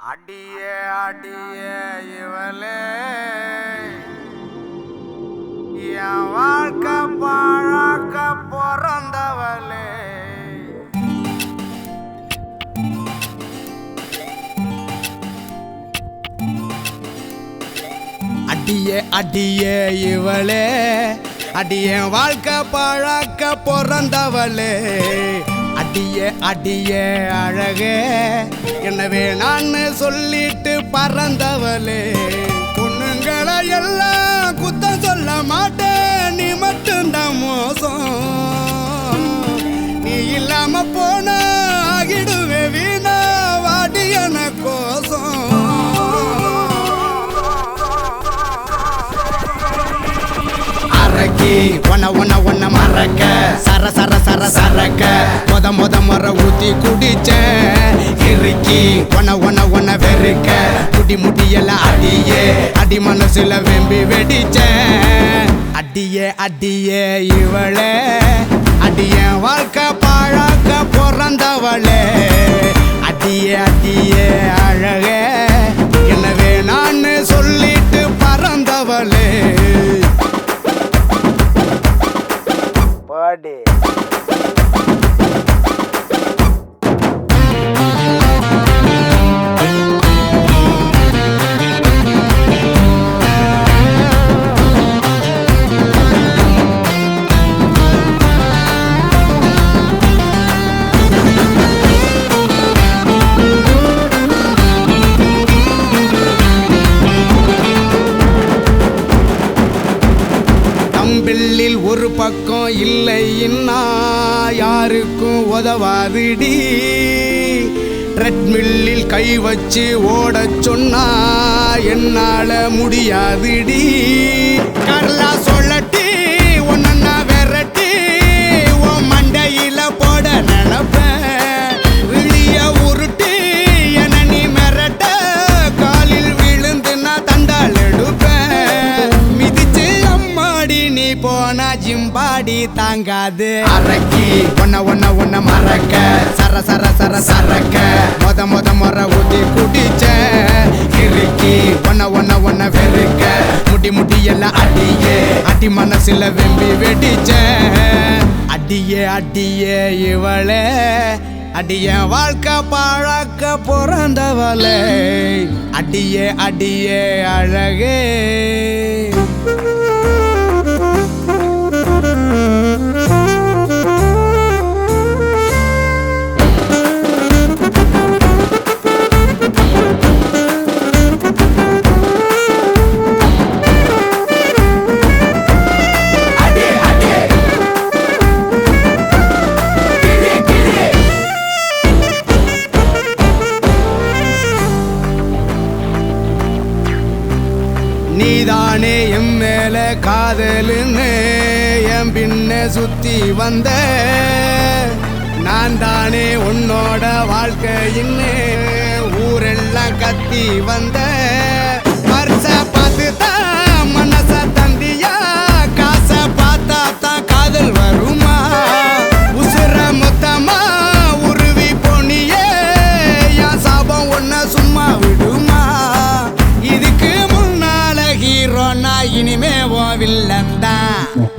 அடியே அடியே இவளே என் வாழ்க்கை பாழாக்க பிறந்தவளே அடியே அடியே இவளே அடியே வாழ்க்கை பழக்க பிறந்தவளே அடியே அடியே அழகே எனவே நான் சொல்லிட்டு பறந்தவளே பொண்ணுங்களை எல்லாம் குத்தம் சொல்ல மாட்டேன் நீ மட்டும்தான் மோசம் நீ இல்லாம போன ஆகிடுவே வீணா வாடி என கோசம் அரக்கி ஒன்ன ஒன்ன ஒன்ன மறக்க சர சர சர சரக்க மொத மொத முறை ஊத்தி குடிச்சேன் இறுக்கி ஒன்ன ஒன்ன ஒன்ன வெறுக்க குடி முடியெல்லாம் அடியே அடி மனசுல வெம்பி வெடிச்சேன் அடியே அடியே இவளே அடிய வாழ்க்கை பாழாக்க பிறந்தவளே அடியே அடியே அழகே எனவே நான் சொல்லிட்டு பறந்தவளே பாடி தம்பிள்ளில் ஒரு பக்கம் இல்லைன்னா யாருக்கும் உதவாதுடி ட்ரெட்மில்லில் கை வச்சு ஓடச் சொன்னா என்னால முடியாதுடி கடலா சொல்லட்டி ஒன்னா விரட்டி உன் மண்டையில போட நினைப்பேன் விழிய உருட்டி என நீ மிரட்ட காலில் விழுந்து நான் தண்டால் எடுப்பேன் மிதிச்சு அம்மாடி நீ போனா ஜிம்பாடி தாங்காது அரக்கி ஒன்ன ஒன்ன ஒன்ன மறக்க சர சர சர சரக்க மொத மொத முறை ஊத்தி குடிச்ச இறுக்கி ஒன்ன ஒன்ன ஒன்ன வெறுக்க முடி முடி எல்லாம் அடியே அடி மனசுல வெம்பி வெடிச்ச அடியே அடியே இவளே அடிய வாழ்க்கை பாழாக்க பிறந்தவளே அடியே அடியே அழகே நீதானே என் மேல காதலுன்னு என் பின்ன சுத்தி வந்த நான் தானே உன்னோட வாழ்க்கையின்னு ஊரெல்லாம் கத்தி வந்த பரிச பார்த்து தான் மனச தந்தியா காசை பார்த்தா தான் காதல் வருமா உசுர மொத்தமா உருவி போனியே என் சாபம் ஒன்ன சும்மா விடுமா இதுக்கு முன்னால ஹீரோ நான் இனிமே ஓ வில்லன் தான்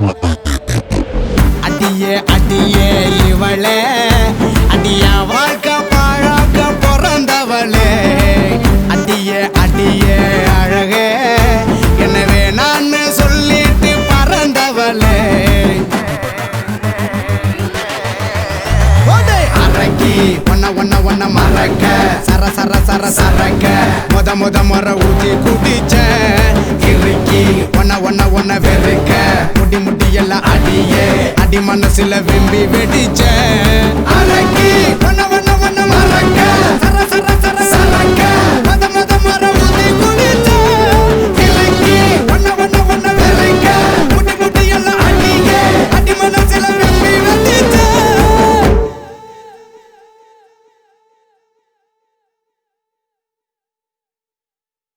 அடியே அடியே இவளே அடியா வாழ்க்கை பாழாக்க பிறந்தவளே அடியே அடியே அழகே எனவே நான் சொல்லிட்டு பறந்தவளே ஓடே! அரக்கி ஒன்ன ஒன்ன ஒன்ன மறக்க சர சர சர சரக்க மொத மொத முறை ஊத்தி குடிச்ச இறுக்கி ஒன்ன ஒன்ன ஒன்ன வெறுக்க முடி முடி எல்லாம் அடியே அடி மனசுல விம்பி வெடிச்ச அரக்கி ஒன்ன ஒன்ன ஒன்ன மறக்க சர சர